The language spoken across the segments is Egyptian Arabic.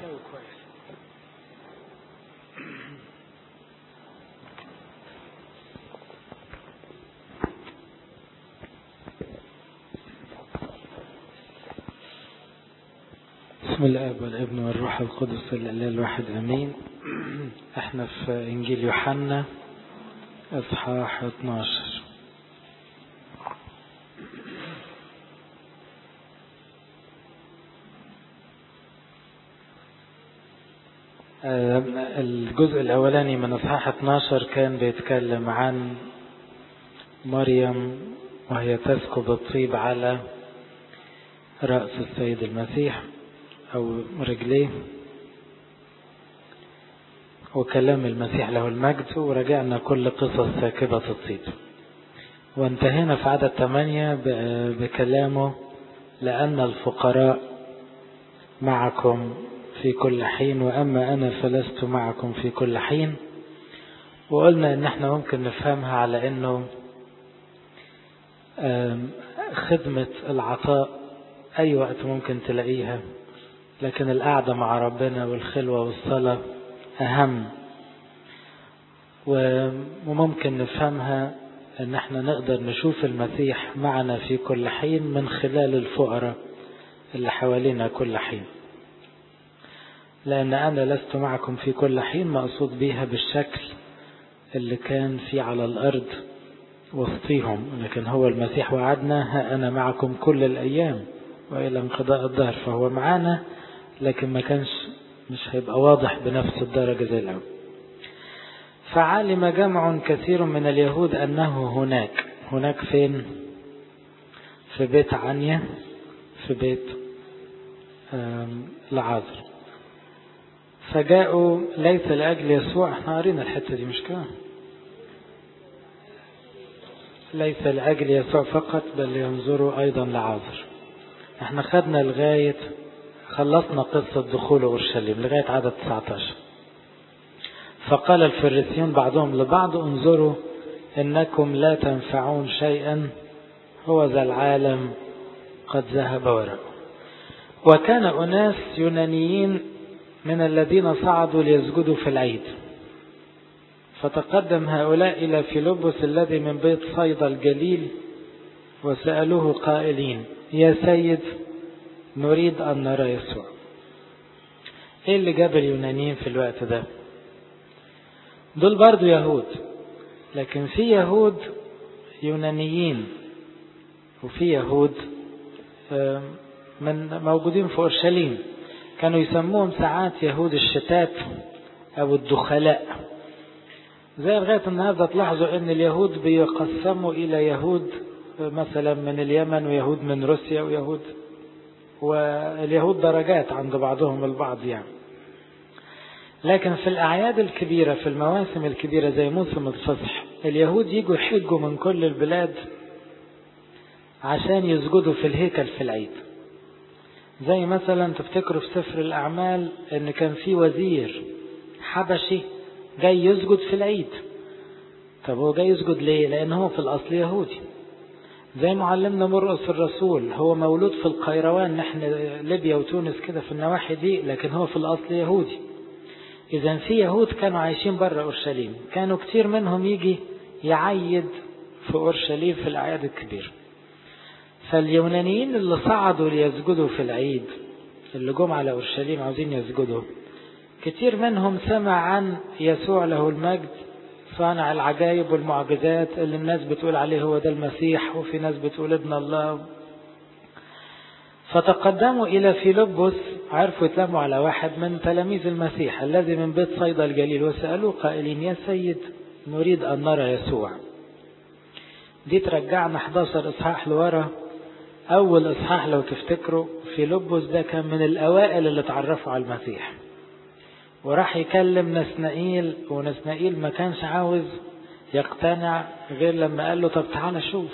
الجو كويس بسم الاب والابن والروح القدس الاله الواحد امين احنا في انجيل يوحنا اصحاح 12 الجزء الأولاني من إصحاح 12 كان بيتكلم عن مريم وهي تسكب الطيب على رأس السيد المسيح أو رجليه وكلام المسيح له المجد ورجعنا كل قصص ساكبة الطيب وانتهينا في عدد 8 بكلامه لأن الفقراء معكم في كل حين وأما أنا فلست معكم في كل حين وقلنا إن احنا ممكن نفهمها على إنه خدمة العطاء أي وقت ممكن تلاقيها لكن القعدة مع ربنا والخلوة والصلاة أهم وممكن نفهمها إن احنا نقدر نشوف المسيح معنا في كل حين من خلال الفقراء اللي حوالينا كل حين لأن أنا لست معكم في كل حين مقصود بيها بالشكل اللي كان في على الأرض وسطيهم لكن هو المسيح وعدنا ها أنا معكم كل الأيام وإلى انقضاء الظهر فهو معانا لكن ما كانش مش هيبقى واضح بنفس الدرجة زي الأول فعلم جمع كثير من اليهود أنه هناك هناك فين في بيت عنيا في بيت العازر فجاءوا ليس لأجل يسوع احنا قرينا الحتة دي مش كده ليس لأجل يسوع فقط بل ينظروا أيضا لعازر احنا خدنا لغاية خلصنا قصة دخول أورشليم لغاية عدد 19 فقال الفريسيون بعضهم لبعض انظروا إنكم لا تنفعون شيئا هو ذا العالم قد ذهب وراءه وكان أناس يونانيين من الذين صعدوا ليسجدوا في العيد فتقدم هؤلاء إلى فيلبس الذي من بيت صيدا الجليل وسألوه قائلين يا سيد نريد أن نرى يسوع إيه اللي جاب اليونانيين في الوقت ده دول برضو يهود لكن في يهود يونانيين وفي يهود من موجودين في أورشليم كانوا يسموهم ساعات يهود الشتات أو الدخلاء زي لغاية النهاردة تلاحظوا أن اليهود بيقسموا إلى يهود مثلا من اليمن ويهود من روسيا ويهود واليهود درجات عند بعضهم البعض يعني لكن في الأعياد الكبيرة في المواسم الكبيرة زي موسم الفصح اليهود يجوا يحجوا من كل البلاد عشان يسجدوا في الهيكل في العيد زي مثلا تفتكروا في سفر الأعمال ان كان في وزير حبشي جاي يسجد في العيد طب هو جاي يسجد ليه لان هو في الاصل يهودي زي معلمنا مرقس الرسول هو مولود في القيروان نحن ليبيا وتونس كده في النواحي دي لكن هو في الاصل يهودي اذا في يهود كانوا عايشين بره اورشليم كانوا كتير منهم يجي يعيد في اورشليم في الاعياد الكبيره فاليونانيين اللي صعدوا ليسجدوا في العيد اللي جم على أورشليم عاوزين يسجدوا كتير منهم سمع عن يسوع له المجد صانع العجائب والمعجزات اللي الناس بتقول عليه هو ده المسيح وفي ناس بتقول ابن الله فتقدموا إلى فيلبس عرفوا يتلموا على واحد من تلاميذ المسيح الذي من بيت صيدا الجليل وسألوه قائلين يا سيد نريد أن نرى يسوع دي ترجعنا 11 إصحاح لورا أول إصحاح لو تفتكروا في لبس ده كان من الأوائل اللي اتعرفوا على المسيح وراح يكلم نسنائيل ونسنائيل ما كانش عاوز يقتنع غير لما قال له طب تعالى شوف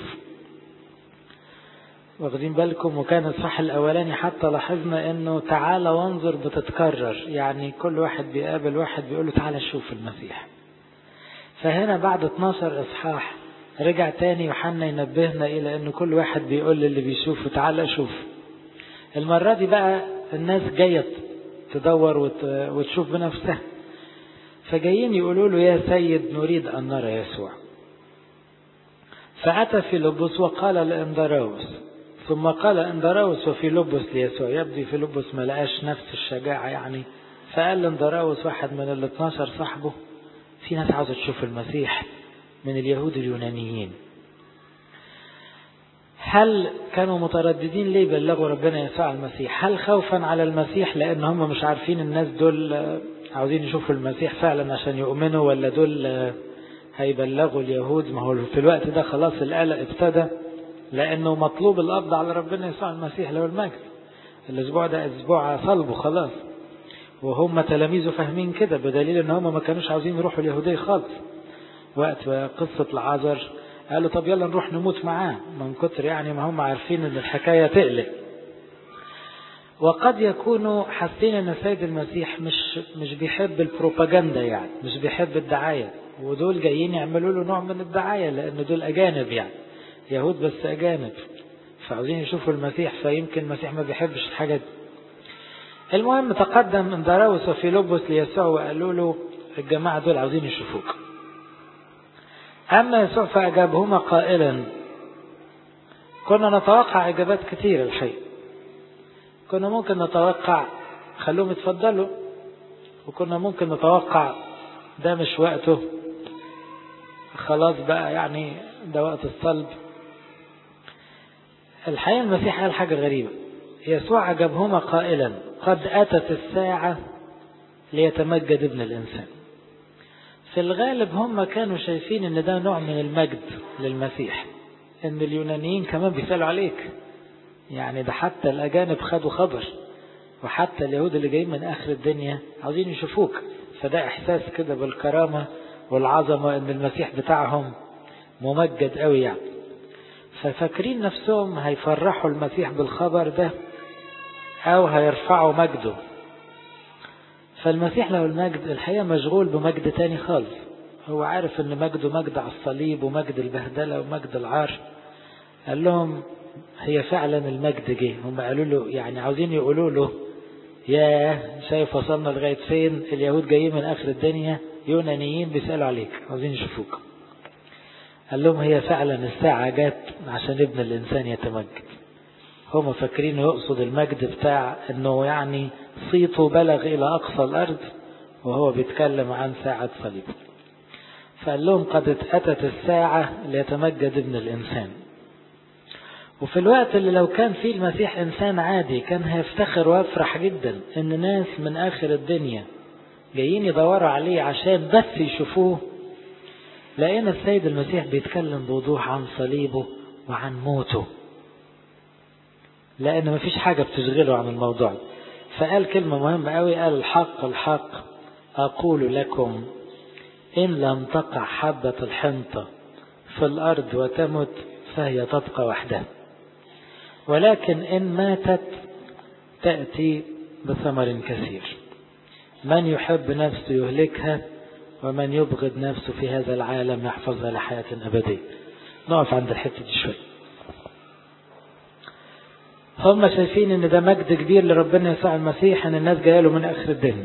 واخدين بالكم وكان الصح الأولاني حتى لاحظنا إنه تعالى وانظر بتتكرر يعني كل واحد بيقابل واحد بيقول له تعالى شوف المسيح فهنا بعد 12 إصحاح رجع تاني يوحنا ينبهنا إلى أن كل واحد بيقول للي بيشوفه تعالى شوف المرة دي بقى الناس جاية تدور وتشوف بنفسها فجايين يقولوا له يا سيد نريد أن نرى يسوع فأتى فيلبس وقال لإندراوس ثم قال إندراوس وفيلبس ليسوع يبدو فيلبس ما لقاش نفس الشجاعة يعني فقال لإندراوس واحد من ال 12 صاحبه في ناس عاوزة تشوف المسيح من اليهود اليونانيين هل كانوا مترددين ليه بلغوا ربنا يسوع المسيح هل خوفا على المسيح لأن هم مش عارفين الناس دول عاوزين يشوفوا المسيح فعلا عشان يؤمنوا ولا دول هيبلغوا اليهود ما هو في الوقت ده خلاص القلق ابتدى لأنه مطلوب القبض على ربنا يسوع المسيح له المجد الأسبوع ده أسبوع صلبه خلاص وهم تلاميذه فاهمين كده بدليل ان هم ما كانوش عاوزين يروحوا اليهودية خالص وقت قصة العذر قالوا طب يلا نروح نموت معاه من كتر يعني ما هم عارفين ان الحكاية تقلق وقد يكونوا حاسين ان السيد المسيح مش مش بيحب البروباجندا يعني مش بيحب الدعاية ودول جايين يعملوا له نوع من الدعاية لان دول اجانب يعني يهود بس اجانب فعاوزين يشوفوا المسيح فيمكن المسيح ما بيحبش الحاجة دي المهم تقدم اندراوس وفيلبس ليسوع وقالوا له الجماعة دول عاوزين يشوفوك أما يسوع فأجابهما قائلا كنا نتوقع إجابات كتير الحقيقة كنا ممكن نتوقع خلوهم يتفضلوا وكنا ممكن نتوقع ده مش وقته خلاص بقى يعني ده وقت الصلب الحقيقة المسيح قال حاجة غريبة يسوع أجابهما قائلا قد أتت الساعة ليتمجد ابن الإنسان في الغالب هم كانوا شايفين ان ده نوع من المجد للمسيح ان اليونانيين كمان بيسألوا عليك يعني ده حتى الأجانب خدوا خبر وحتى اليهود اللي جايين من آخر الدنيا عاوزين يشوفوك فده إحساس كده بالكرامة والعظمة ان المسيح بتاعهم ممجد قوي يعني ففاكرين نفسهم هيفرحوا المسيح بالخبر ده أو هيرفعوا مجده فالمسيح له المجد الحقيقة مشغول بمجد تاني خالص هو عارف ان مجده مجد على الصليب ومجد البهدلة ومجد العار قال لهم هي فعلا المجد جه هم قالوا له يعني عاوزين يقولوا له يا شايف وصلنا لغاية فين اليهود جايين من آخر الدنيا يونانيين بيسألوا عليك عاوزين يشوفوك قال لهم هي فعلا الساعة جت عشان ابن الإنسان يتمجد هم فاكرين يقصد المجد بتاع انه يعني صيته بلغ الى اقصى الارض وهو بيتكلم عن ساعة صليب فقال لهم قد اتت الساعة ليتمجد ابن الانسان وفي الوقت اللي لو كان فيه المسيح انسان عادي كان هيفتخر ويفرح جدا ان ناس من اخر الدنيا جايين يدوروا عليه عشان بس يشوفوه لقينا السيد المسيح بيتكلم بوضوح عن صليبه وعن موته لأن مفيش حاجة بتشغله عن الموضوع فقال كلمة مهمة قوي قال الحق الحق أقول لكم إن لم تقع حبة الحنطة في الأرض وتمت فهي تبقى وحدها ولكن إن ماتت تأتي بثمر كثير من يحب نفسه يهلكها ومن يبغض نفسه في هذا العالم يحفظها لحياة أبدية نقف عند الحتة دي شوية هم شايفين ان ده مجد كبير لربنا يسوع المسيح ان الناس جايه له من اخر الدنيا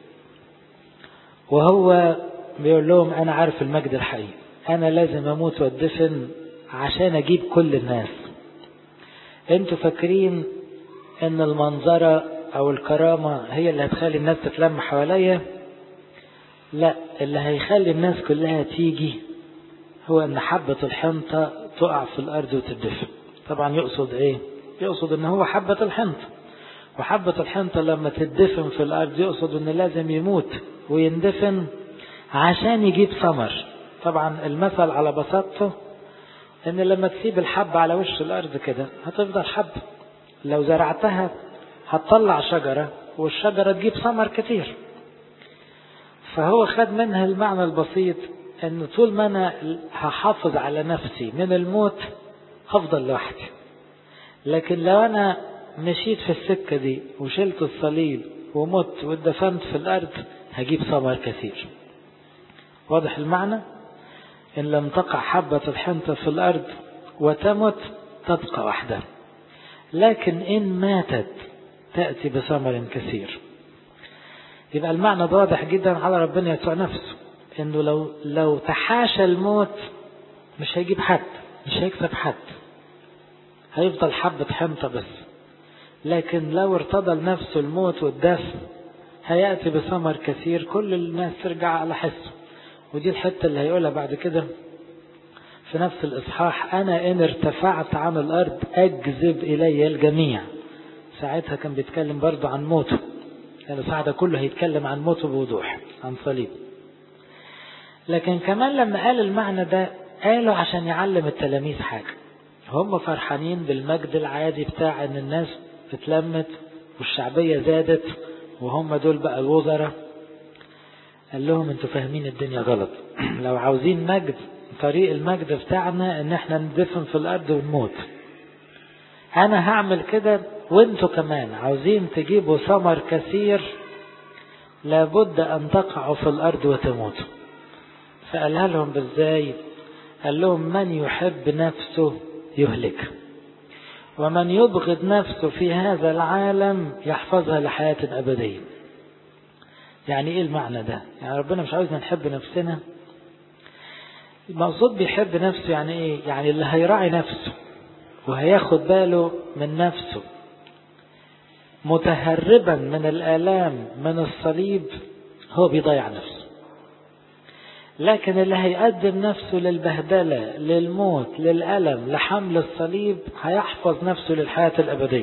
وهو بيقول لهم انا عارف المجد الحقيقي انا لازم اموت واتدفن عشان اجيب كل الناس انتوا فاكرين ان المنظرة او الكرامة هي اللي هتخلي الناس تتلم حواليا لا اللي هيخلي الناس كلها تيجي هو ان حبة الحنطة تقع في الارض وتدفن طبعا يقصد ايه يقصد ان هو حبة الحنطة وحبة الحنطة لما تدفن في الارض يقصد ان لازم يموت ويندفن عشان يجيب ثمر طبعا المثل على بساطته ان لما تسيب الحب على وش الارض كده هتفضل حب لو زرعتها هتطلع شجرة والشجرة تجيب ثمر كتير فهو خد منها المعنى البسيط ان طول ما انا هحافظ على نفسي من الموت هفضل لوحدي لكن لو انا مشيت في السكة دي وشلت الصليب ومت واتدفنت في الارض هجيب ثمر كثير واضح المعنى ان لم تقع حبة الحنطة في الارض وتمت تبقى وحدها لكن ان ماتت تأتي بثمر كثير يبقى المعنى ده واضح جدا على ربنا يسوع نفسه انه لو لو تحاشى الموت مش هيجيب حد مش هيكسب حد هيفضل حبة حنطة بس لكن لو ارتضى لنفسه الموت والدفن هيأتي بثمر كثير كل الناس ترجع على حسه ودي الحتة اللي هيقولها بعد كده في نفس الإصحاح أنا إن ارتفعت عن الأرض أجذب إلي الجميع ساعتها كان بيتكلم برضه عن موته يعني الإصحاح ده كله هيتكلم عن موته بوضوح عن صليب لكن كمان لما قال المعنى ده قاله عشان يعلم التلاميذ حاجة هم فرحانين بالمجد العادي بتاع ان الناس اتلمت والشعبية زادت وهم دول بقى الوزراء قال لهم انتوا فاهمين الدنيا غلط لو عاوزين مجد طريق المجد بتاعنا ان احنا ندفن في الارض ونموت انا هعمل كده وانتوا كمان عاوزين تجيبوا ثمر كثير لابد ان تقعوا في الارض وتموتوا فقالها لهم بالزاي قال لهم من يحب نفسه يهلك ومن يبغض نفسه في هذا العالم يحفظها لحياة أبدية يعني ايه المعنى ده يعني ربنا مش عاوزنا نحب نفسنا المقصود بيحب نفسه يعني ايه يعني اللي هيراعي نفسه وهياخد باله من نفسه متهربا من الآلام من الصليب هو بيضيع نفسه لكن اللي هيقدم نفسه للبهدلة للموت للألم لحمل الصليب هيحفظ نفسه للحياة الأبدية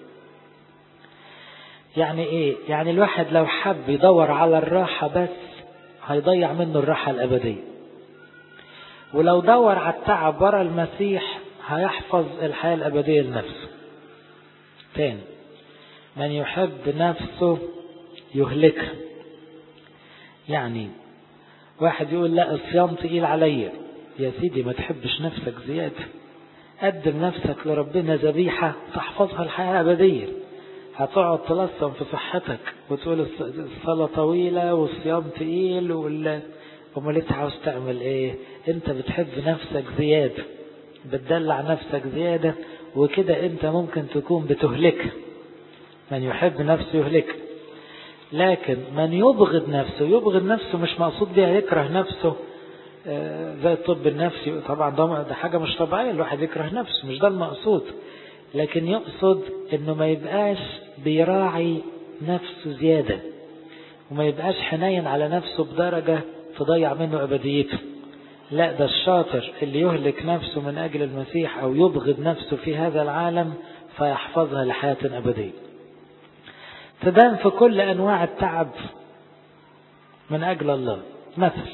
يعني ايه يعني الواحد لو حب يدور على الراحة بس هيضيع منه الراحة الأبدية ولو دور على التعب ورا المسيح هيحفظ الحياة الأبدية لنفسه تاني من يحب نفسه يهلكها يعني واحد يقول لا الصيام تقيل عليا يا سيدي ما تحبش نفسك زيادة قدم نفسك لربنا ذبيحة تحفظها الحياة الأبدية هتقعد تلصم في صحتك وتقول الصلاة طويلة والصيام تقيل ولا امال انت عاوز تعمل ايه انت بتحب نفسك زيادة بتدلع نفسك زيادة وكده انت ممكن تكون بتهلك من يحب نفسه يهلك لكن من يبغض نفسه يبغض نفسه مش مقصود بيها يكره نفسه زي الطب النفسي طبعا ده حاجة مش طبيعية الواحد يكره نفسه مش ده المقصود لكن يقصد انه ما يبقاش بيراعي نفسه زيادة وما يبقاش حنين على نفسه بدرجة تضيع منه أبديته لا ده الشاطر اللي يهلك نفسه من أجل المسيح أو يبغض نفسه في هذا العالم فيحفظها لحياة أبدية تبان في كل أنواع التعب من أجل الله مثل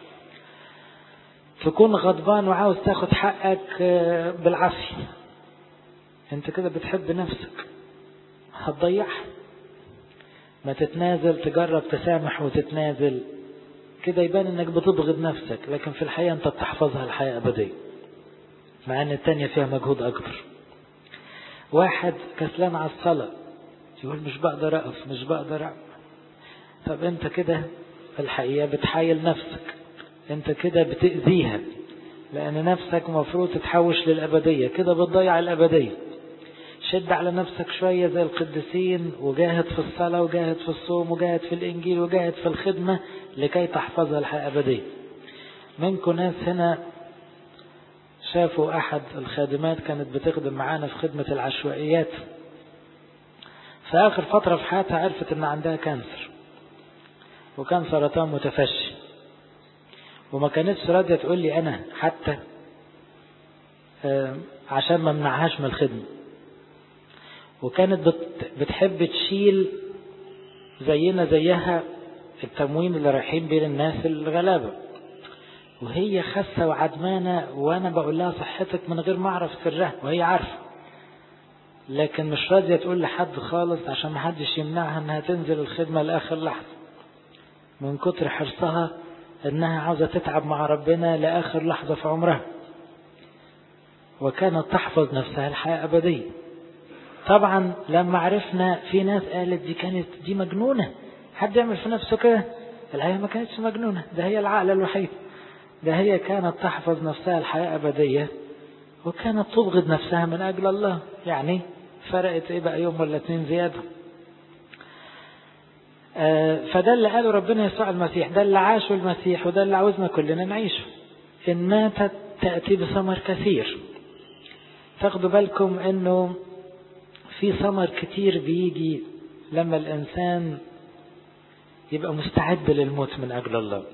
تكون غضبان وعاوز تاخد حقك بالعافية انت كده بتحب نفسك هتضيعها ما تتنازل تجرب تسامح وتتنازل كده يبان انك بتبغض نفسك لكن في الحقيقة انت بتحفظها الحياة أبدية مع ان التانية فيها مجهود أكبر واحد كسلان على الصلاة يقول مش بقدر أقف مش بقدر أعمل طب انت كده في الحقيقة بتحايل نفسك انت كده بتأذيها لأن نفسك مفروض تتحوش للأبدية كده بتضيع الأبدية شد على نفسك شوية زي القديسين وجاهد في الصلاة وجاهد في الصوم وجاهد في الإنجيل وجاهد في الخدمة لكي تحفظها الحياة الأبدية منكم ناس هنا شافوا أحد الخادمات كانت بتخدم معانا في خدمة العشوائيات في آخر فترة في حياتها عرفت إن عندها كانسر وكان سرطان متفشي وما كانتش راضية تقول لي أنا حتى عشان ما منعهاش من الخدمة وكانت بتحب تشيل زينا زيها التموين اللي رايحين بين الناس الغلابة وهي خاسة وعدمانة وأنا بقول لها صحتك من غير ما أعرف سرها وهي عارفة لكن مش راضية تقول لحد خالص عشان ما حدش يمنعها انها تنزل الخدمة لآخر لحظة من كتر حرصها انها عاوزة تتعب مع ربنا لآخر لحظة في عمرها وكانت تحفظ نفسها الحياة أبدية طبعا لما عرفنا في ناس قالت دي كانت دي مجنونة حد يعمل في نفسه كده الحقيقة ما كانتش مجنونة ده هي العقل الوحيد ده هي كانت تحفظ نفسها الحياة أبدية وكانت تبغض نفسها من أجل الله يعني فرقت إيه بقى يوم ولا اتنين زيادة فده اللي قاله ربنا يسوع المسيح ده اللي عاشه المسيح وده اللي عاوزنا كلنا نعيشه إن ماتت تأتي بثمر كثير تاخدوا بالكم انه في ثمر كتير بيجي لما الانسان يبقى مستعد للموت من اجل الله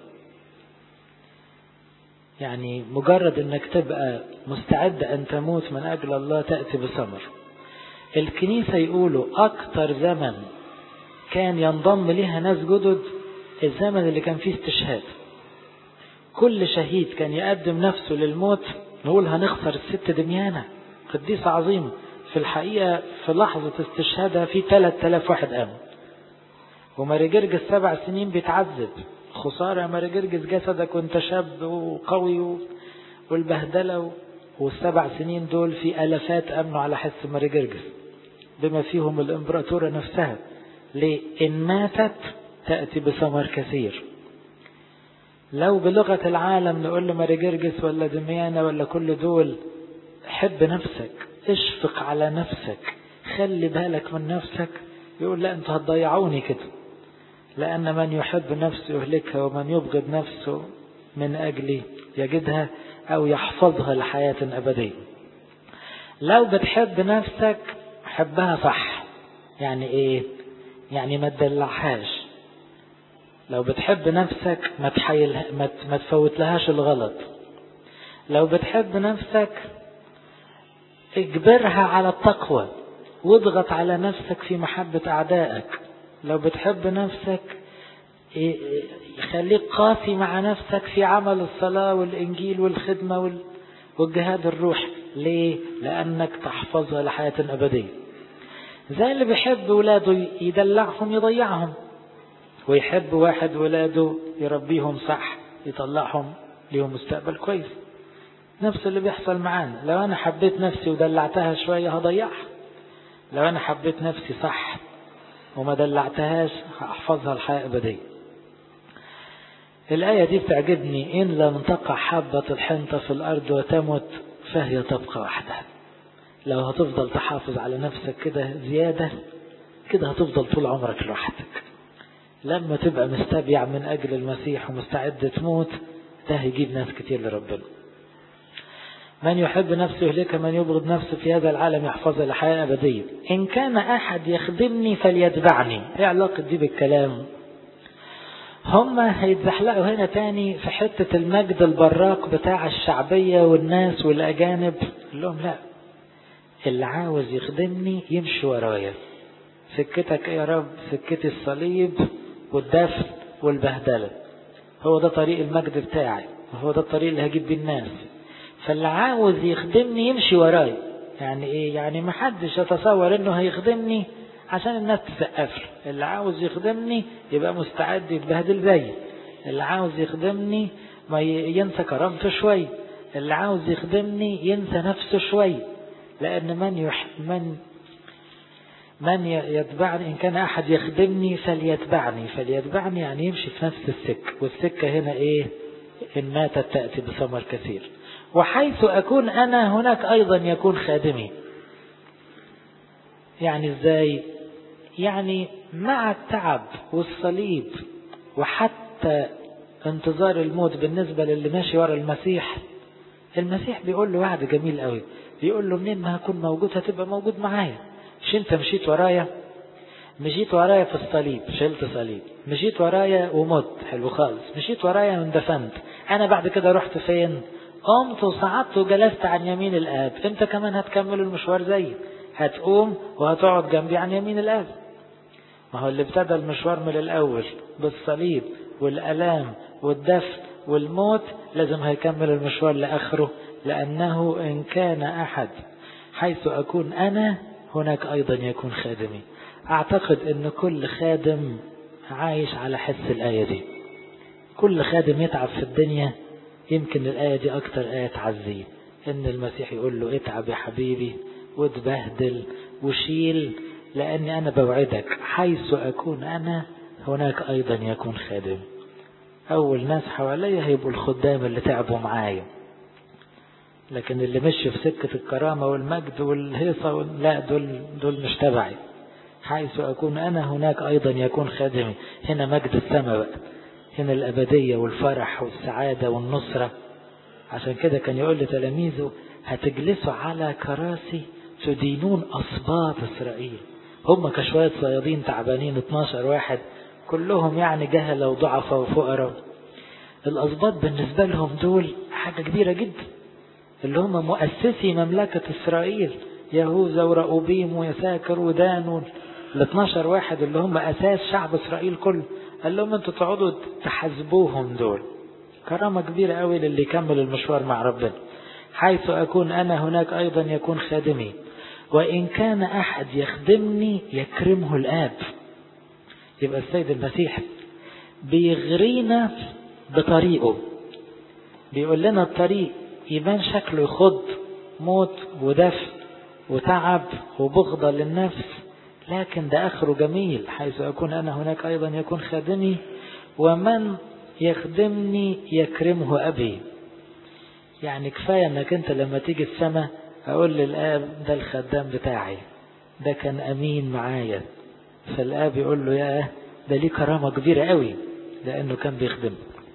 يعني مجرد انك تبقى مستعد ان تموت من اجل الله تأتي بثمر الكنيسة يقولوا اكتر زمن كان ينضم لها ناس جدد الزمن اللي كان فيه استشهاد كل شهيد كان يقدم نفسه للموت نقول هنخسر الست دميانة قديسة عظيمة في الحقيقة في لحظة استشهادها في 3000 واحد قام وماري جرجس سبع سنين بيتعذب خسارة يا ماري جرجس جسدك وانت شاب وقوي والبهدلة والسبع سنين دول في ألفات أمنوا على حس ماري جرجس بما فيهم الإمبراطورة نفسها ليه إن ماتت تأتي بثمر كثير لو بلغة العالم نقول له ماري جرجس ولا دميانة ولا كل دول حب نفسك اشفق على نفسك خلي بالك من نفسك يقول لا انتوا هتضيعوني كده لأن من يحب نفسه يهلكها ومن يبغض نفسه من أجلي يجدها أو يحفظها لحياة أبدية لو بتحب نفسك حبها صح يعني ايه يعني ما تدلعهاش لو بتحب نفسك ما تحيل ما ما تفوت لهاش الغلط لو بتحب نفسك اجبرها على التقوى واضغط على نفسك في محبة أعدائك لو بتحب نفسك خليك قاسي مع نفسك في عمل الصلاة والإنجيل والخدمة والجهاد الروحي ليه؟ لأنك تحفظها لحياة أبدية زي اللي بيحب ولاده يدلعهم يضيعهم ويحب واحد ولاده يربيهم صح يطلعهم ليهم مستقبل كويس نفس اللي بيحصل معانا لو أنا حبيت نفسي ودلعتها شوية هضيعها لو أنا حبيت نفسي صح وما دلعتهاش هحفظها الحياة أبدية الآية دي بتعجبني إن لم تقع حبة الحنطة في الأرض وتمت فهي تبقى وحدها لو هتفضل تحافظ على نفسك كده زيادة كده هتفضل طول عمرك لوحدك لما تبقى مستبيع من أجل المسيح ومستعد تموت ده هيجيب ناس كتير لربنا من يحب نفسه يهلك من يبغض نفسه في هذا العالم يحفظها لحياة أبدية إن كان أحد يخدمني فليتبعني إيه علاقة دي بالكلام هم هيتزحلقوا هنا تاني في حتة المجد البراق بتاع الشعبية والناس والأجانب لهم لا اللي عاوز يخدمني يمشي ورايا سكتك ايه يا رب سكتي الصليب والدفن والبهدلة هو ده طريق المجد بتاعي وهو ده الطريق اللي هجيب بيه الناس فاللي عاوز يخدمني يمشي وراي يعني ايه يعني ما حدش يتصور انه هيخدمني عشان الناس تسقف له اللي عاوز يخدمني يبقى مستعد يتبهدل زيي اللي عاوز يخدمني ما ينسى كرامته شوي اللي عاوز يخدمني ينسى نفسه شوي لأن من يح من من يتبعني إن كان أحد يخدمني فليتبعني فليتبعني يعني يمشي في نفس السكة والسكة هنا إيه إن ماتت تأتي بثمر كثير وحيث أكون أنا هناك أيضا يكون خادمي يعني إزاي يعني مع التعب والصليب وحتى انتظار الموت بالنسبة للي ماشي ورا المسيح المسيح بيقول له وعد جميل قوي بيقول له منين ما هكون موجود هتبقى موجود معايا مش انت مشيت ورايا مشيت ورايا في الصليب شلت صليب مشيت ورايا ومت حلو خالص مشيت ورايا واندفنت انا بعد كده رحت فين قمت وصعدت وجلست عن يمين الاب انت كمان هتكمل المشوار زيي هتقوم وهتقعد جنبي عن يمين الاب ما هو اللي ابتدى المشوار من الاول بالصليب والالام والدفن والموت لازم هيكمل المشوار لاخره لانه ان كان احد حيث اكون انا هناك ايضا يكون خادمي اعتقد ان كل خادم عايش على حس الايه دي كل خادم يتعب في الدنيا يمكن الآية دي أكتر آية تعزيه إن المسيح يقول له اتعب يا حبيبي وتبهدل وشيل لأني أنا بوعدك حيث أكون أنا هناك أيضا يكون خادم أول ناس حواليا هيبقوا الخدام اللي تعبوا معايا لكن اللي مشي في سكة الكرامة والمجد والهيصة لا دول دول مش تبعي حيث أكون أنا هناك أيضا يكون خادمي هنا مجد السماء بقى هنا الأبدية والفرح والسعادة والنصرة عشان كده كان يقول لتلاميذه هتجلسوا على كراسي تدينون أصباط إسرائيل هم كشوية صيادين تعبانين 12 واحد كلهم يعني جهلة وضعفة وفقراء الأسباط بالنسبة لهم دول حاجة كبيرة جدا اللي هم مؤسسي مملكة إسرائيل يهوذا ورأوبيم ويساكر ودان ال 12 واحد اللي هم أساس شعب إسرائيل كله قال لهم أنتوا تقعدوا تحاسبوهم دول كرامة كبيرة قوي للي يكمل المشوار مع ربنا حيث أكون أنا هناك أيضا يكون خادمي وإن كان أحد يخدمني يكرمه الآب يبقى السيد المسيح بيغرينا بطريقه بيقول لنا الطريق يبان شكله يخض موت ودفن وتعب وبغضة للنفس لكن ده آخره جميل حيث أكون أنا هناك أيضا يكون خادمي ومن يخدمني يكرمه أبي يعني كفاية أنك أنت لما تيجي السماء أقول للآب ده الخدام بتاعي ده كان أمين معايا فالآب يقول له يا ده ليه كرامة كبيرة قوي لأنه كان بيخدم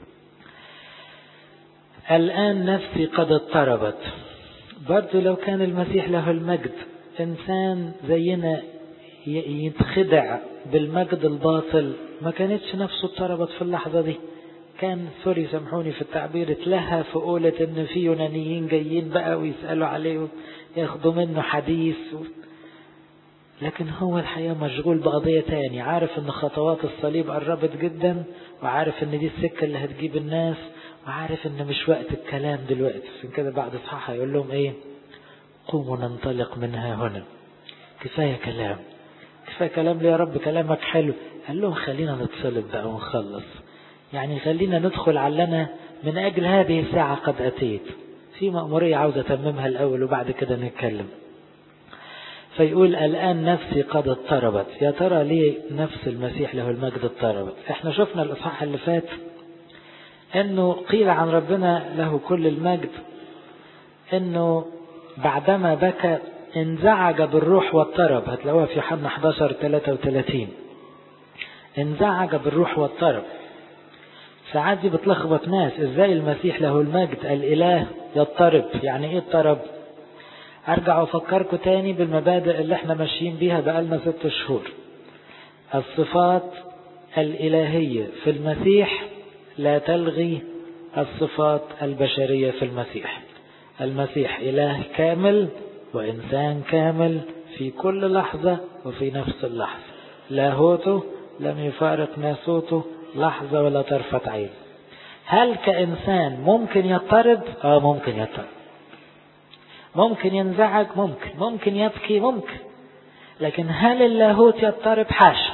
الآن نفسي قد اضطربت برضو لو كان المسيح له المجد إنسان زينا يتخدع بالمجد الباطل ما كانتش نفسه اضطربت في اللحظة دي كان سوري سامحوني في التعبير اتلهى في قولة ان في يونانيين جايين بقى ويسألوا عليه ياخدوا منه حديث و... لكن هو الحقيقة مشغول بقضية تاني عارف ان خطوات الصليب قربت جدا وعارف ان دي السكة اللي هتجيب الناس وعارف ان مش وقت الكلام دلوقتي عشان كده بعد اصحاح هيقول لهم ايه قوموا ننطلق منها هنا كفاية كلام كفاية كلام ليه يا رب كلامك حلو قال لهم خلينا نتصلب بقى ونخلص يعني خلينا ندخل علنا من أجل هذه الساعة قد أتيت في مأمورية عاوز أتممها الأول وبعد كده نتكلم فيقول الآن نفسي قد اضطربت يا ترى ليه نفس المسيح له المجد اضطربت احنا شفنا الإصحاح اللي فات انه قيل عن ربنا له كل المجد انه بعدما بكى انزعج بالروح واضطرب هتلاقوها في يوحنا 11 33 انزعج بالروح واضطرب ساعات دي بتلخبط ناس ازاي المسيح له المجد الاله يضطرب يعني ايه اضطرب ارجع افكركم تاني بالمبادئ اللي احنا ماشيين بيها بقالنا ست شهور الصفات الالهيه في المسيح لا تلغي الصفات البشريه في المسيح المسيح اله كامل وانسان كامل في كل لحظه وفي نفس اللحظه لاهوته لم يفارق ناسوته لحظة ولا طرفة عين هل كإنسان ممكن يضطرب؟ آه ممكن يضطرب ممكن ينزعج ممكن ممكن يبكي ممكن لكن هل اللاهوت يضطرب حاشا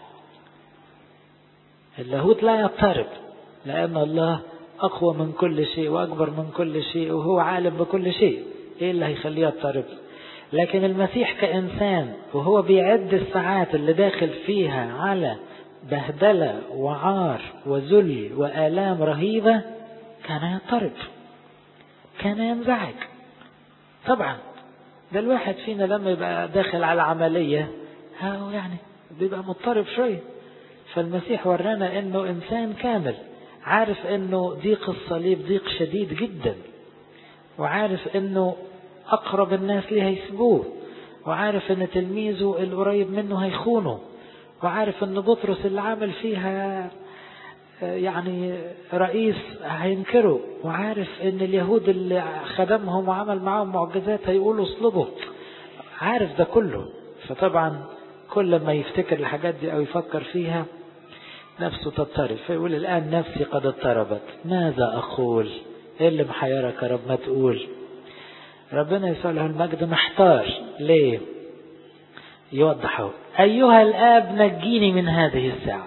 اللاهوت لا يضطرب لأن الله أقوى من كل شيء وأكبر من كل شيء وهو عالم بكل شيء إيه اللي هيخليه يضطرب لكن المسيح كإنسان وهو بيعد الساعات اللي داخل فيها على بهدلة وعار وذل وآلام رهيبة كان يضطرب كان ينزعج طبعا ده الواحد فينا لما يبقى داخل على عملية ها يعني بيبقى مضطرب شوية فالمسيح ورانا انه انسان كامل عارف انه ضيق الصليب ضيق شديد جدا وعارف انه اقرب الناس ليه هيسبوه وعارف ان تلميذه القريب منه هيخونه وعارف ان بطرس اللي عمل فيها يعني رئيس هينكره وعارف ان اليهود اللي خدمهم وعمل معاهم معجزات هيقولوا اصلبوا عارف ده كله فطبعا كل ما يفتكر الحاجات دي او يفكر فيها نفسه تضطرب فيقول الان نفسي قد اضطربت ماذا اقول ايه اللي محيرك يا رب ما تقول ربنا يسوع له المجد محتار ليه يوضحه أيها الآب نجيني من هذه الساعة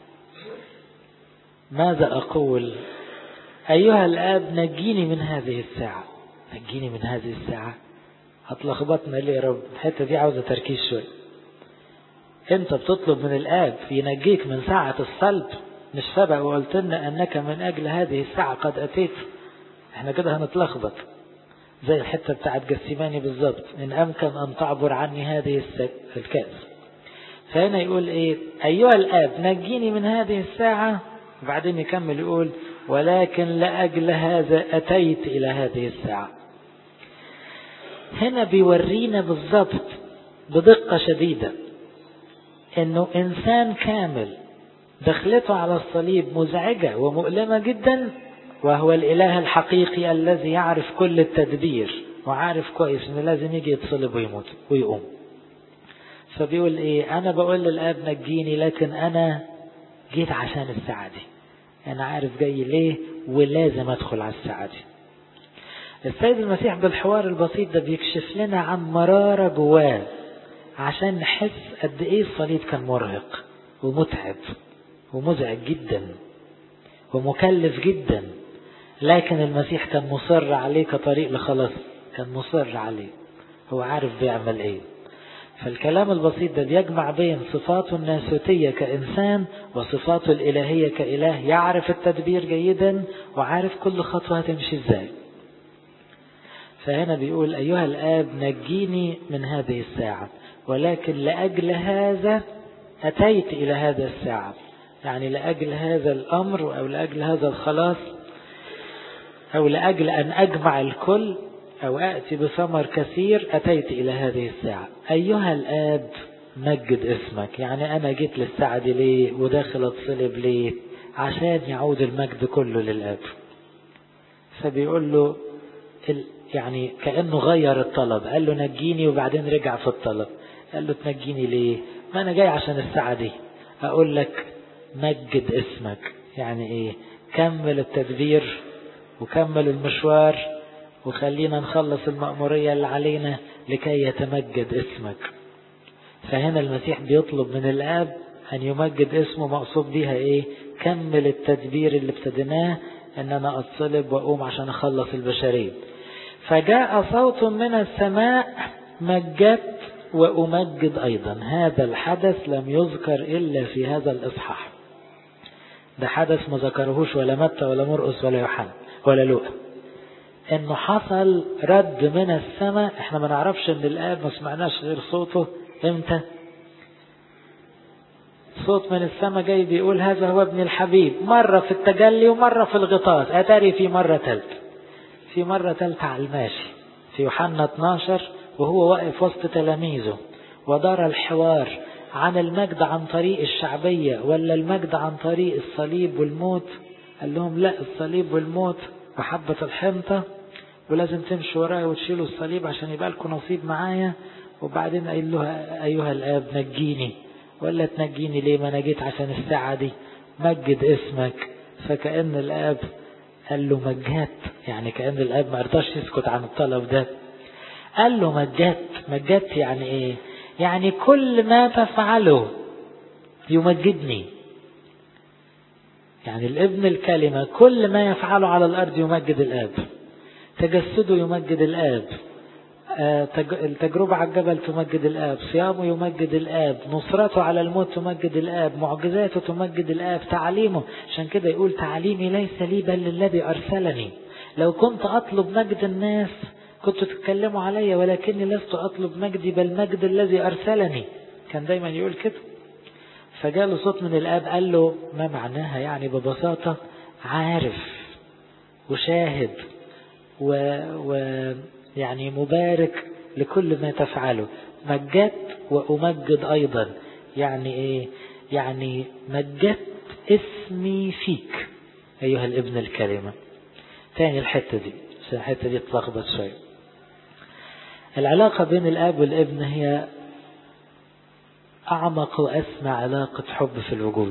ماذا أقول أيها الآب نجيني من هذه الساعة نجيني من هذه الساعة هتلخبطنا ليه يا رب الحتة دي عاوزة تركيز شوية انت بتطلب من الآب ينجيك من ساعة الصلب مش سبق وقلت لنا أنك من أجل هذه الساعة قد أتيت احنا كده هنتلخبط زي الحتة بتاعت جسيماني بالظبط إن أمكن أن تعبر عني هذه الكأس فهنا يقول ايه ايها الاب نجيني من هذه الساعة وبعدين يكمل يقول ولكن لأجل هذا أتيت إلى هذه الساعة هنا بيورينا بالضبط بدقة شديدة انه انسان كامل دخلته على الصليب مزعجة ومؤلمة جدا وهو الاله الحقيقي الذي يعرف كل التدبير وعارف كويس انه لازم يجي يتصلب ويموت ويقوم فبيقول ايه انا بقول للاب نجيني لكن انا جيت عشان الساعة دي انا عارف جاي ليه ولازم ادخل على الساعة دي السيد المسيح بالحوار البسيط ده بيكشف لنا عن مرارة جواه عشان نحس قد ايه الصليب كان مرهق ومتعب ومزعج جدا ومكلف جدا لكن المسيح كان مصر عليه كطريق لخلاص كان مصر عليه هو عارف بيعمل ايه فالكلام البسيط ده بيجمع بين صفاته الناسوتية كإنسان وصفاته الإلهية كإله يعرف التدبير جيدا وعارف كل خطوة هتمشي ازاي فهنا بيقول أيها الآب نجيني من هذه الساعة ولكن لأجل هذا أتيت إلى هذا الساعة يعني لأجل هذا الأمر أو لأجل هذا الخلاص أو لأجل أن أجمع الكل أو أأتي بثمر كثير أتيت إلى هذه الساعة أيها الآب مجد اسمك يعني أنا جيت للساعة دي ليه وداخل أتصلب ليه عشان يعود المجد كله للآب فبيقول له يعني كأنه غير الطلب قال له نجيني وبعدين رجع في الطلب قال له تنجيني ليه ما أنا جاي عشان الساعة دي أقول لك مجد اسمك يعني إيه كمل التدبير وكمل المشوار وخلينا نخلص المأمورية اللي علينا لكي يتمجد اسمك فهنا المسيح بيطلب من الآب أن يمجد اسمه مقصود بيها إيه كمل التدبير اللي ابتديناه أن أنا أتصلب وأقوم عشان أخلص البشرية فجاء صوت من السماء مجدت وأمجد أيضا هذا الحدث لم يذكر إلا في هذا الإصحاح ده حدث ما ذكرهوش ولا متى ولا مرقس ولا يوحنا ولا لوقا انه حصل رد من السماء احنا ما نعرفش ان الاب ما سمعناش غير صوته امتى صوت من السماء جاي بيقول هذا هو ابن الحبيب مرة في التجلي ومرة في الغطاس اتاري في مرة ثالثة في مرة ثالثة على الماشي في يوحنا 12 وهو واقف وسط تلاميذه ودار الحوار عن المجد عن طريق الشعبية ولا المجد عن طريق الصليب والموت قال لهم لا الصليب والموت وحبة الحنطة ولازم تمشوا ورايا وتشيلوا الصليب عشان يبقى لكم نصيب معايا وبعدين قال له أيها الآب نجيني ولا تنجيني ليه ما أنا جيت عشان الساعة دي مجد اسمك فكأن الآب قال له مجدت يعني كأن الآب ما رضاش يسكت عن الطلب ده قال له مجدت مجدت يعني ايه يعني كل ما تفعله يمجدني يعني الابن الكلمة كل ما يفعله على الأرض يمجد الآب تجسده يمجد الآب التجربة على الجبل تمجد الآب صيامه يمجد الآب نصرته على الموت تمجد الآب معجزاته تمجد الآب تعليمه عشان كده يقول تعليمي ليس لي بل للذي أرسلني لو كنت أطلب مجد الناس كنت تتكلموا علي ولكني لست أطلب مجدي بل مجد الذي أرسلني كان دايما يقول كده فجاله صوت من الآب قال له ما معناها يعني ببساطة عارف وشاهد و, و يعني مبارك لكل ما تفعله مجدت وأمجد أيضا يعني إيه يعني مجدت اسمي فيك أيها الابن الكريمة تاني الحتة دي عشان الحتة دي تلخبط شوية العلاقة بين الآب والابن هي أعمق وأسمى علاقة حب في الوجود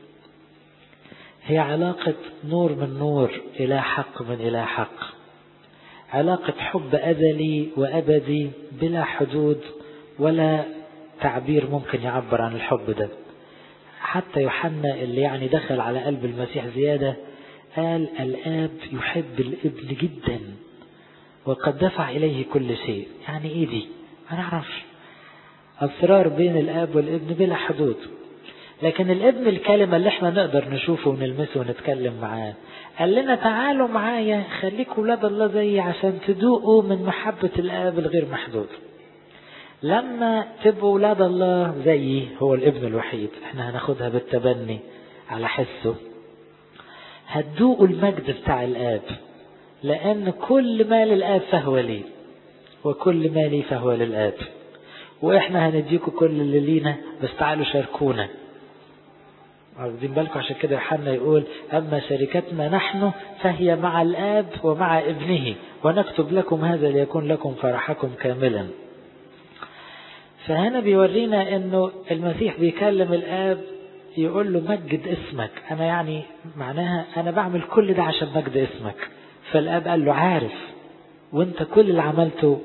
هي علاقة نور من نور إلى حق من إلى حق علاقة حب أزلي وأبدي بلا حدود ولا تعبير ممكن يعبر عن الحب ده حتى يوحنا اللي يعني دخل على قلب المسيح زيادة قال الآب يحب الابن جدا وقد دفع إليه كل شيء يعني إيه دي ما نعرفش أسرار بين الآب والابن بلا حدود لكن الابن الكلمة اللي احنا نقدر نشوفه ونلمسه ونتكلم معاه قال لنا تعالوا معايا خليكوا ولاد الله زيي عشان تدوقوا من محبة الآب الغير محدود لما تبقوا ولاد الله زيي هو الابن الوحيد احنا هناخدها بالتبني على حسه هتدوقوا المجد بتاع الآب لأن كل ما للآب فهو لي وكل ما لي فهو للآب وإحنا هنديكم كل اللي لينا بس تعالوا شاركونا واخدين بالكم عشان كده يوحنا يقول أما شركتنا نحن فهي مع الآب ومع ابنه ونكتب لكم هذا ليكون لكم فرحكم كاملا فهنا بيورينا انه المسيح بيكلم الآب يقول له مجد اسمك أنا يعني معناها أنا بعمل كل ده عشان مجد اسمك فالآب قال له عارف وانت كل اللي عملته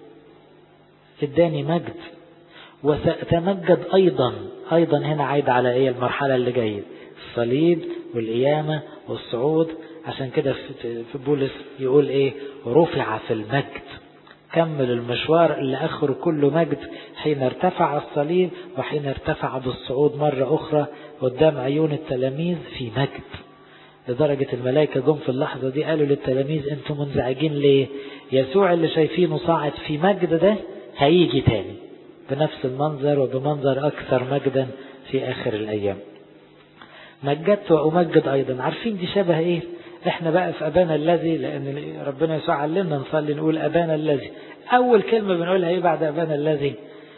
اداني مجد وسأتمجد أيضا أيضا هنا عايد على إيه المرحلة اللي جاية الصليب والقيامة والصعود عشان كده في بولس يقول إيه رفع في المجد كمل المشوار اللي آخره كله مجد حين ارتفع الصليب وحين ارتفع بالصعود مرة أخرى قدام عيون التلاميذ في مجد لدرجة الملائكة جم في اللحظة دي قالوا للتلاميذ انتم منزعجين ليه يسوع اللي شايفينه صاعد في مجد ده هيجي تاني بنفس المنظر وبمنظر أكثر مجدا في آخر الأيام مجدت وأمجد أيضا عارفين دي شبه إيه إحنا بقى في أبانا الذي لأن ربنا يسوع علمنا نصلي نقول أبانا الذي أول كلمة بنقولها إيه بعد أبانا الذي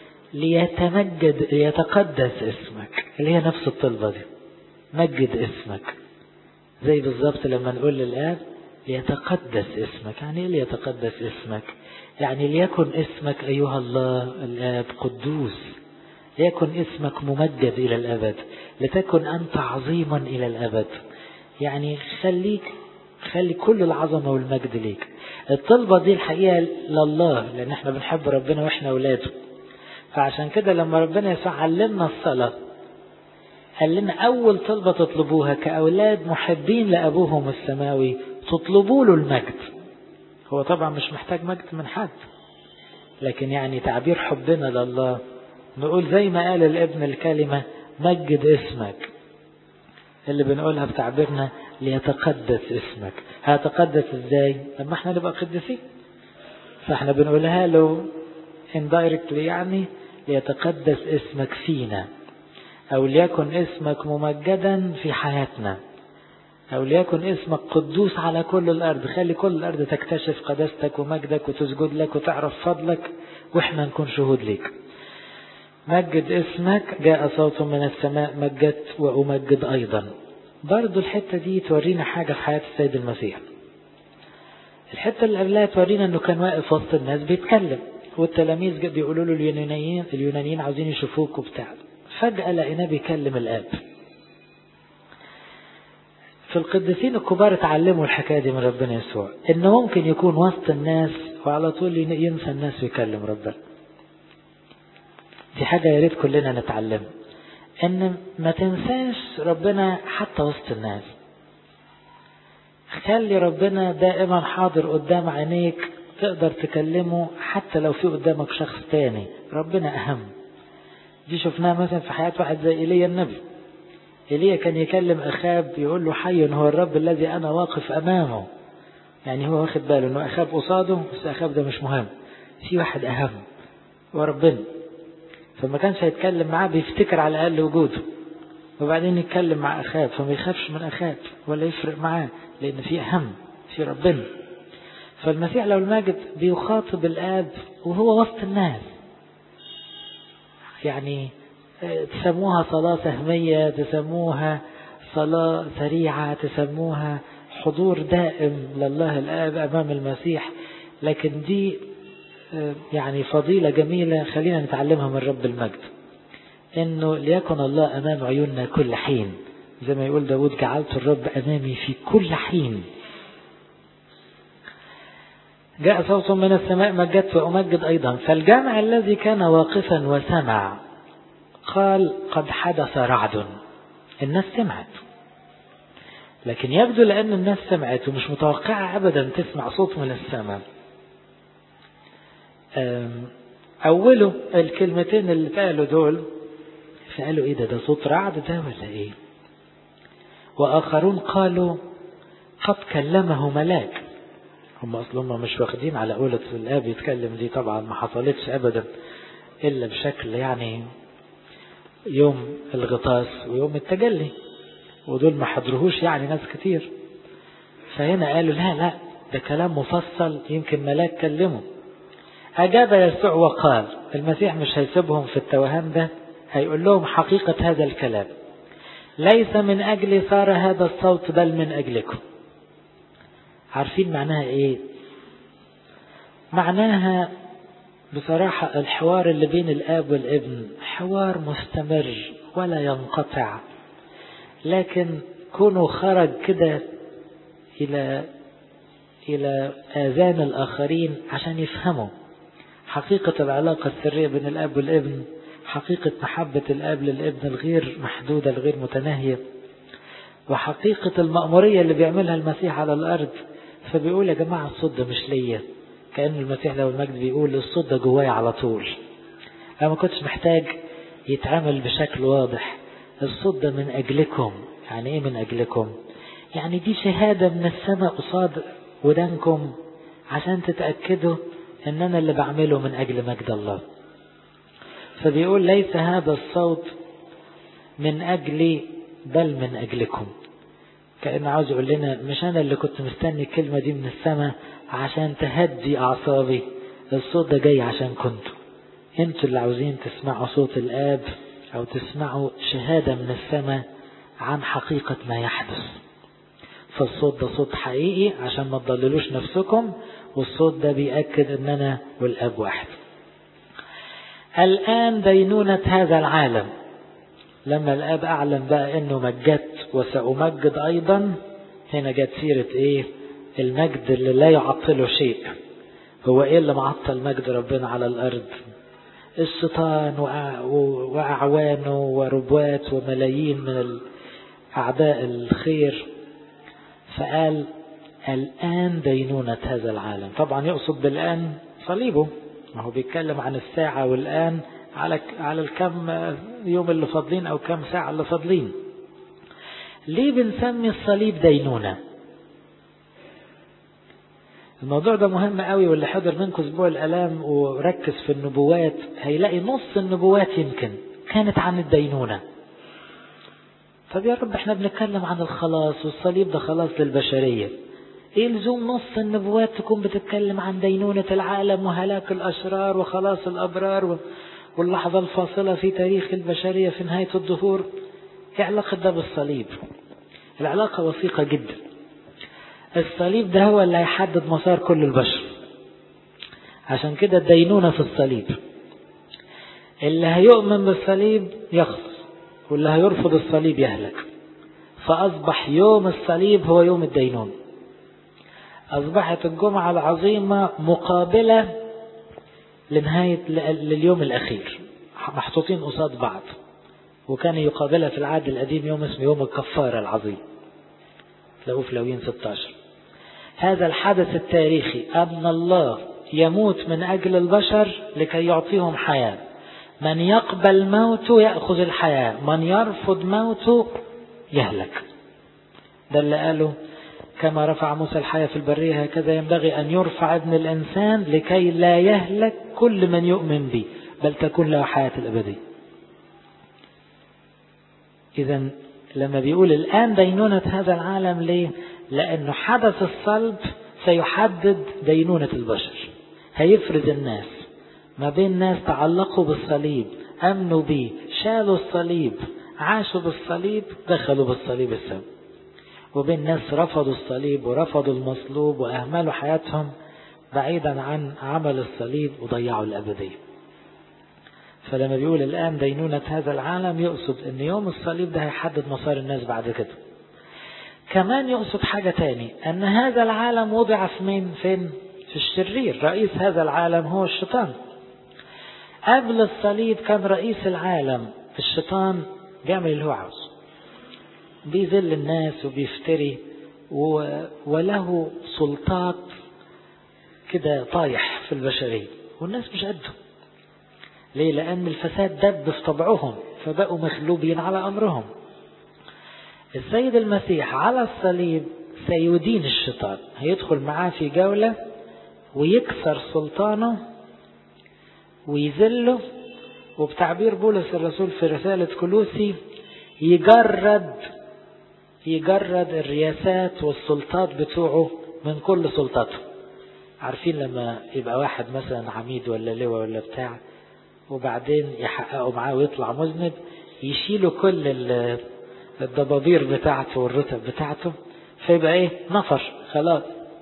ليتمجد ليتقدس اسمك اللي هي نفس الطلبة دي مجد اسمك زي بالظبط لما نقول للآب ليتقدس اسمك يعني ايه ليتقدس اسمك يعني ليكن اسمك أيها الله الآب قدوس ليكن اسمك ممجد إلى الأبد لتكن أنت عظيما إلى الأبد يعني خليك خلي كل العظمة والمجد ليك الطلبة دي الحقيقة لله لأن احنا بنحب ربنا واحنا أولاده فعشان كده لما ربنا يسوع علمنا الصلاة قال لنا أول طلبة تطلبوها كأولاد محبين لأبوهم السماوي تطلبوا له المجد هو طبعا مش محتاج مجد من حد لكن يعني تعبير حبنا لله نقول زي ما قال الابن الكلمة مجد اسمك اللي بنقولها بتعبيرنا ليتقدس اسمك هيتقدس ازاي لما احنا نبقى قديسين فاحنا بنقولها له indirectly يعني ليتقدس اسمك فينا أو ليكن اسمك ممجدا في حياتنا أو ليكن اسمك قدوس على كل الأرض خلي كل الأرض تكتشف قداستك ومجدك وتسجد لك وتعرف فضلك وإحنا نكون شهود ليك مجد اسمك جاء صوت من السماء مجدت وأمجد أيضا برضو الحتة دي تورينا حاجة في حياة السيد المسيح الحتة اللي قبلها تورينا أنه كان واقف وسط الناس بيتكلم والتلاميذ بيقولوا له اليونانيين اليونانيين عاوزين يشوفوك وبتاع فجأة لقيناه بيكلم الآب في القديسين الكبار اتعلموا الحكاية دي من ربنا يسوع إنه ممكن يكون وسط الناس وعلى طول ينسى الناس ويكلم ربنا دي حاجة يا ريت كلنا نتعلم إن ما تنساش ربنا حتى وسط الناس خلي ربنا دائما حاضر قدام عينيك تقدر تكلمه حتى لو في قدامك شخص تاني ربنا أهم دي شفناها مثلا في حياة واحد زي إيليا النبي إيليا كان يكلم أخاب يقول له حي هو الرب الذي أنا واقف أمامه يعني هو واخد باله أنه أخاب قصاده بس أخاب ده مش مهم في واحد أهم هو ربنا فما كانش هيتكلم معاه بيفتكر على الأقل وجوده وبعدين يتكلم مع أخاب فما يخافش من أخاب ولا يفرق معاه لأن في أهم في ربنا فالمسيح لو الماجد بيخاطب الآب وهو وسط الناس يعني تسموها صلاة سهمية تسموها صلاة سريعة تسموها حضور دائم لله الآب أمام المسيح لكن دي يعني فضيلة جميلة خلينا نتعلمها من رب المجد إنه ليكن الله أمام عيوننا كل حين زي ما يقول داود جعلت الرب أمامي في كل حين جاء صوت من السماء مجدت وأمجد أيضا فالجامع الذي كان واقفا وسمع قال قد حدث رعد الناس سمعت لكن يبدو لأن الناس سمعت ومش متوقعة أبدا تسمع صوت من السماء أوله الكلمتين اللي قالوا دول فقالوا إيه ده ده صوت رعد ده ولا إيه وآخرون قالوا قد كلمه ملاك هم أصلا مش واخدين على قولة الآب يتكلم دي طبعا ما حصلتش أبدا إلا بشكل يعني يوم الغطاس ويوم التجلي ودول ما حضرهوش يعني ناس كتير فهنا قالوا لا لا ده كلام مفصل يمكن ملاك كلمه أجاب يسوع وقال المسيح مش هيسيبهم في التوهان ده هيقول لهم حقيقة هذا الكلام ليس من أجلي صار هذا الصوت بل من أجلكم عارفين معناها إيه معناها بصراحة الحوار اللي بين الآب والابن حوار مستمر ولا ينقطع لكن كونه خرج كده إلى إلى آذان الآخرين عشان يفهموا حقيقة العلاقة السرية بين الأب والابن حقيقة محبة الأب للابن الغير محدودة الغير متناهية وحقيقة المأمورية اللي بيعملها المسيح على الأرض فبيقول يا جماعة الصوت ده مش ليا كأن المسيح لو المجد بيقول الصوت ده جوايا على طول أنا ما كنتش محتاج يتعامل بشكل واضح الصوت ده من أجلكم يعني إيه من أجلكم يعني دي شهادة من السماء قصاد ودانكم عشان تتأكدوا ان انا اللي بعمله من اجل مجد الله فبيقول ليس هذا الصوت من اجلي بل من اجلكم كأنه عاوز يقول لنا مش انا اللي كنت مستني الكلمة دي من السماء عشان تهدي اعصابي الصوت ده جاي عشان كنتوا انتوا اللي عاوزين تسمعوا صوت الاب او تسمعوا شهادة من السماء عن حقيقة ما يحدث فالصوت ده صوت حقيقي عشان ما تضللوش نفسكم والصوت ده بيأكد ان انا والاب واحد الان دينونة هذا العالم لما الاب اعلن بقى انه مجدت وسأمجد ايضا هنا جت سيرة ايه المجد اللي لا يعطله شيء هو ايه اللي معطل مجد ربنا على الارض الشيطان واعوانه وربوات وملايين من اعداء الخير فقال الآن دينونة هذا العالم طبعا يقصد بالآن صليبه ما هو بيتكلم عن الساعة والآن على على الكم يوم اللي فاضلين أو كم ساعة اللي فاضلين ليه بنسمي الصليب دينونة الموضوع ده مهم قوي واللي حضر منكم اسبوع الالام وركز في النبوات هيلاقي نص النبوات يمكن كانت عن الدينونه طب يا رب احنا بنتكلم عن الخلاص والصليب ده خلاص للبشرية ايه لزوم نص النبوات تكون بتتكلم عن دينونة العالم وهلاك الأشرار وخلاص الأبرار واللحظة الفاصلة في تاريخ البشرية في نهاية الظهور ايه علاقة ده بالصليب العلاقة وثيقة جدا الصليب ده هو اللي هيحدد مسار كل البشر عشان كده الدينونة في الصليب اللي هيؤمن بالصليب يخلص واللي هيرفض الصليب يهلك فأصبح يوم الصليب هو يوم الدينون أصبحت الجمعة العظيمة مقابلة لنهاية لليوم الأخير محطوطين قصاد بعض وكان يقابلها في العهد القديم يوم اسمه يوم الكفارة العظيم تلاقوه في لوين 16 هذا الحدث التاريخي أن الله يموت من أجل البشر لكي يعطيهم حياة من يقبل موته يأخذ الحياة من يرفض موته يهلك ده اللي قاله كما رفع موسى الحياة في البرية هكذا ينبغي أن يرفع ابن الإنسان لكي لا يهلك كل من يؤمن به بل تكون له حياة الأبدية إذا لما بيقول الآن دينونة هذا العالم ليه لأنه حدث الصلب سيحدد دينونة البشر هيفرز الناس ما بين ناس تعلقوا بالصليب أمنوا به شالوا الصليب عاشوا بالصليب دخلوا بالصليب السم وبين ناس رفضوا الصليب ورفضوا المصلوب وأهملوا حياتهم بعيدا عن عمل الصليب وضيعوا الأبدية فلما بيقول الآن دينونة هذا العالم يقصد أن يوم الصليب ده هيحدد مسار الناس بعد كده كمان يقصد حاجة تاني أن هذا العالم وضع في مين فين في الشرير رئيس هذا العالم هو الشيطان قبل الصليب كان رئيس العالم الشيطان بيعمل اللي هو عاوزه بيذل الناس وبيفتري و... وله سلطات كده طايح في البشرية والناس مش قده ليه لأن الفساد دب في طبعهم فبقوا مغلوبين على أمرهم السيد المسيح على الصليب سيدين الشيطان هيدخل معاه في جولة ويكسر سلطانه ويذله وبتعبير بولس الرسول في رسالة كلوسي يجرد يجرد الرياسات والسلطات بتوعه من كل سلطته عارفين لما يبقى واحد مثلا عميد ولا لواء ولا بتاع وبعدين يحققوا معاه ويطلع مذنب يشيلوا كل الضبابير بتاعته والرتب بتاعته فيبقى ايه نفر خلاص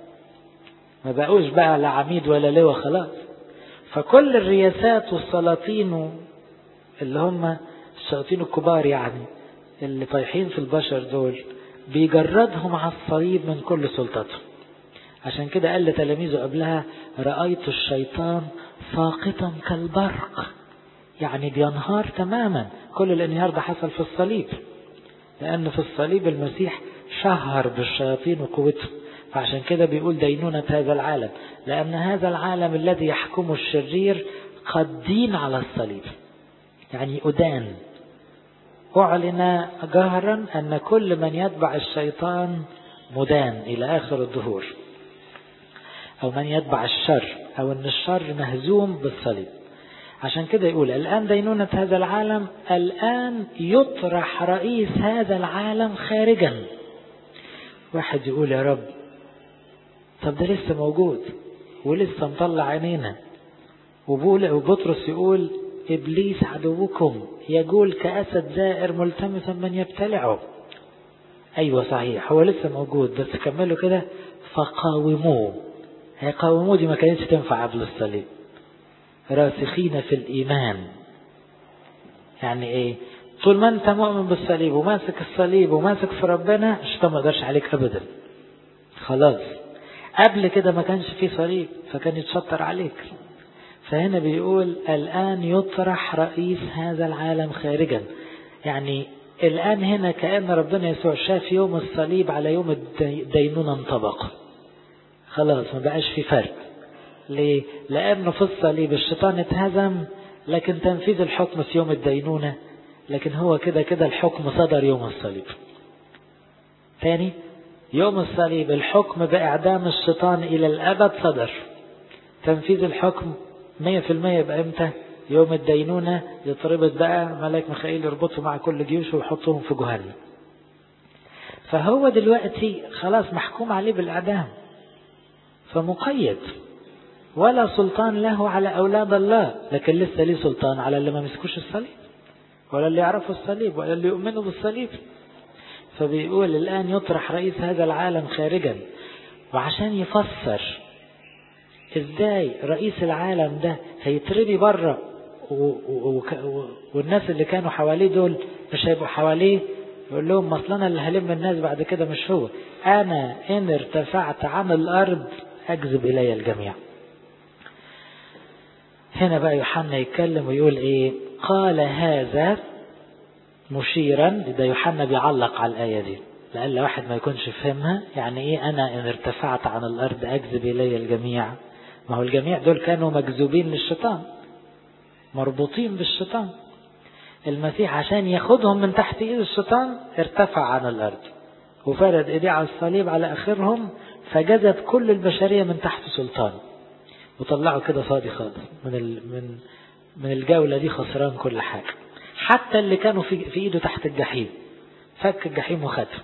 ما بقوش بقى لا عميد ولا لواء خلاص فكل الرياسات والسلاطين اللي هم الشياطين الكبار يعني اللي طايحين في البشر دول بيجردهم على الصليب من كل سلطته عشان كده قال لتلاميذه قبلها رأيت الشيطان ساقطا كالبرق يعني بينهار تماما كل الانهيار ده حصل في الصليب لأن في الصليب المسيح شهر بالشياطين وقوته فعشان كده بيقول دينونة هذا العالم لأن هذا العالم الذي يحكمه الشرير قد دين على الصليب يعني أدان أعلن جهرا أن كل من يتبع الشيطان مدان إلى آخر الظهور أو من يتبع الشر أو أن الشر مهزوم بالصليب عشان كده يقول الآن دينونة هذا العالم الآن يطرح رئيس هذا العالم خارجا واحد يقول يا رب طب ده لسه موجود ولسه مطلع عينينا وبطرس يقول إبليس عدوكم يقول كأسد زائر ملتمسا من يبتلعه أيوة صحيح هو لسه موجود بس كملوا كده فقاوموه هيقاوموه دي ما كانتش تنفع قبل الصليب راسخين في الإيمان يعني إيه طول ما أنت مؤمن بالصليب وماسك الصليب وماسك في ربنا الشيطان ما يقدرش عليك أبدا خلاص قبل كده ما كانش فيه صليب فكان يتشطر عليك فهنا بيقول الآن يطرح رئيس هذا العالم خارجا يعني الآن هنا كأن ربنا يسوع شاف يوم الصليب على يوم الدينونة انطبق خلاص ما بقاش في فرق ليه؟ لأنه في الصليب الشيطان اتهزم لكن تنفيذ الحكم في يوم الدينونة لكن هو كده كده الحكم صدر يوم الصليب تاني يوم الصليب الحكم بإعدام الشيطان إلى الأبد صدر تنفيذ الحكم مية في المية يبقى امتى يوم الدينونة يتربط بقى ملاك ميخائيل يربطه مع كل جيوشه ويحطهم في جهنم فهو دلوقتي خلاص محكوم عليه بالإعدام فمقيد ولا سلطان له على أولاد الله لكن لسه ليه سلطان على اللي ما مسكوش الصليب ولا اللي يعرفوا الصليب ولا اللي يؤمنوا بالصليب فبيقول الآن يطرح رئيس هذا العالم خارجا وعشان يفسر ازاي رئيس العالم ده هيترمي بره والناس اللي كانوا حواليه دول مش هيبقوا حواليه يقول لهم اصل اللي هلم الناس بعد كده مش هو انا ان ارتفعت عن الارض اجذب الي الجميع هنا بقى يوحنا يتكلم ويقول ايه قال هذا مشيرا ده يوحنا بيعلق على الآية دي لأن واحد ما يكونش فهمها يعني ايه انا ان ارتفعت عن الارض اجذب الي الجميع ما هو الجميع دول كانوا مجذوبين للشيطان مربوطين بالشيطان المسيح عشان ياخدهم من تحت ايد الشيطان ارتفع عن الارض وفرد ايديه على الصليب على اخرهم فجذب كل البشريه من تحت سلطانه وطلعوا كده فاضي خالص من من من الجوله دي خسران كل حاجه حتى اللي كانوا في, في ايده تحت الجحيم فك الجحيم وخدهم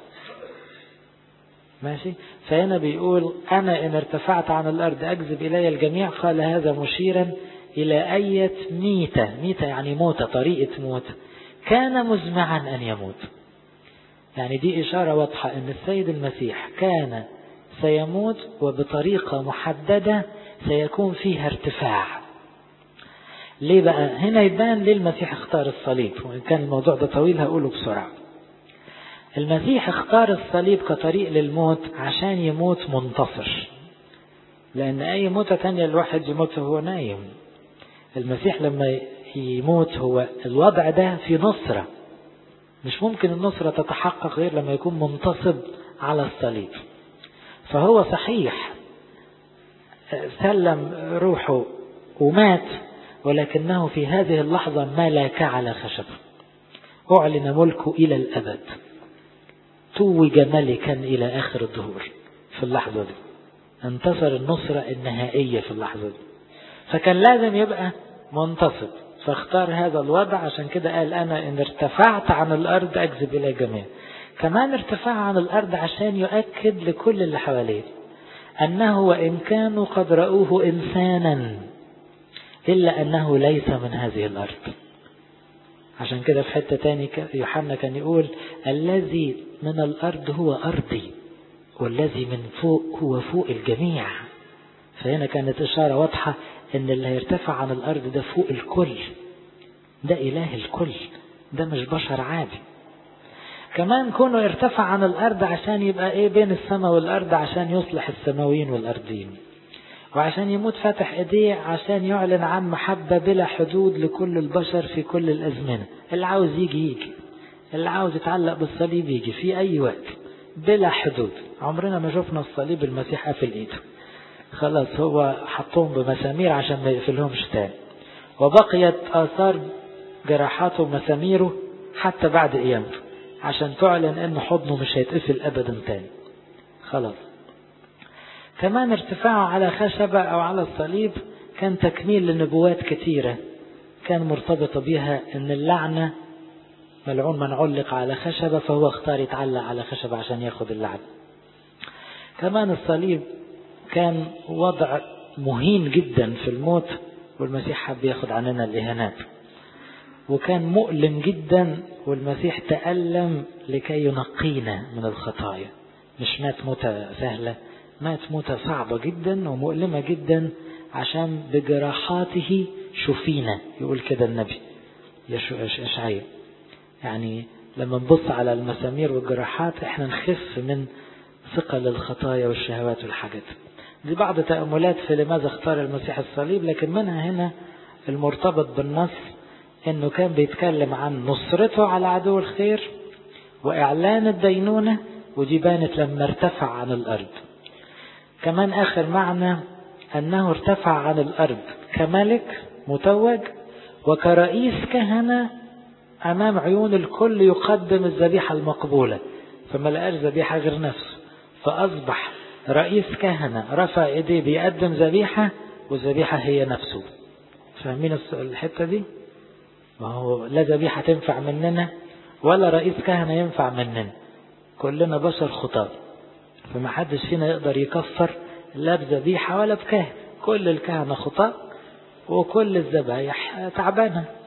ماشي فهنا بيقول أنا إن ارتفعت عن الأرض أجذب إلي الجميع قال هذا مشيرا إلى أية ميتة ميتة يعني موتة طريقة موتة كان مزمعا أن يموت يعني دي إشارة واضحة أن السيد المسيح كان سيموت وبطريقة محددة سيكون فيها ارتفاع ليه بقى هنا يبان ليه المسيح اختار الصليب وإن كان الموضوع ده طويل هقوله بسرعة المسيح اختار الصليب كطريق للموت عشان يموت منتصر لأن أي موتة تانية الواحد يموت وهو نايم المسيح لما يموت هو الوضع ده في نصرة مش ممكن النصرة تتحقق غير لما يكون منتصب على الصليب فهو صحيح سلم روحه ومات ولكنه في هذه اللحظة ملك على خشبه أعلن ملكه إلى الأبد توج ملكا إلى آخر الظهور في اللحظة دي انتصر النصرة النهائية في اللحظة دي فكان لازم يبقى منتصب فاختار هذا الوضع عشان كده قال أنا إن ارتفعت عن الأرض أجذب إلى جميع كمان ارتفاع عن الأرض عشان يؤكد لكل اللي حواليه أنه وإن كانوا قد رأوه إنسانا إلا أنه ليس من هذه الأرض عشان كده في حتة تاني يوحنا كان يقول الذي من الأرض هو أرضي والذي من فوق هو فوق الجميع فهنا كانت إشارة واضحة إن اللي هيرتفع عن الأرض ده فوق الكل ده إله الكل ده مش بشر عادي كمان كونه ارتفع عن الأرض عشان يبقى إيه بين السماء والأرض عشان يصلح السماويين والأرضين وعشان يموت فاتح ايديه عشان يعلن عن محبة بلا حدود لكل البشر في كل الأزمنة اللي عاوز يجي يجي اللي عاوز يتعلق بالصليب يجي في أي وقت بلا حدود عمرنا ما شفنا الصليب المسيح قافل ايده خلاص هو حطهم بمسامير عشان ما يقفلهمش تاني وبقيت آثار جراحاته ومساميره حتى بعد قيامته عشان تعلن ان حضنه مش هيتقفل ابدا تاني خلاص كمان ارتفاعه على خشبة أو على الصليب كان تكميل لنبوات كثيرة كان مرتبطة بها أن اللعنة ملعون من علق على خشبة فهو اختار يتعلق على خشبة عشان ياخد اللعنة كمان الصليب كان وضع مهين جدا في الموت والمسيح حب ياخد عننا الإهانات وكان مؤلم جدا والمسيح تألم لكي ينقينا من الخطايا مش مات موتة سهلة مات موتة صعبة جدا ومؤلمة جدا عشان بجراحاته شفينا يقول كده النبي يشعيا يعني لما نبص على المسامير والجراحات احنا نخف من ثقل الخطايا والشهوات والحاجات دي بعض تأملات في لماذا اختار المسيح الصليب لكن منها هنا المرتبط بالنص انه كان بيتكلم عن نصرته على عدو الخير واعلان الدينونة ودي بانت لما ارتفع عن الارض كمان آخر معنى أنه ارتفع عن الأرض كملك متوج وكرئيس كهنة أمام عيون الكل يقدم الذبيحة المقبولة فما لقاش ذبيحة غير نفسه فأصبح رئيس كهنة رفع إيديه بيقدم ذبيحة والذبيحة هي نفسه فاهمين الحتة دي؟ ما هو لا ذبيحة تنفع مننا ولا رئيس كهنة ينفع مننا كلنا بشر خطاب فما حدش فينا يقدر يكفر لا بذبيحة ولا بكاهن كل الكهنة خطاء وكل الذبايح تعبانة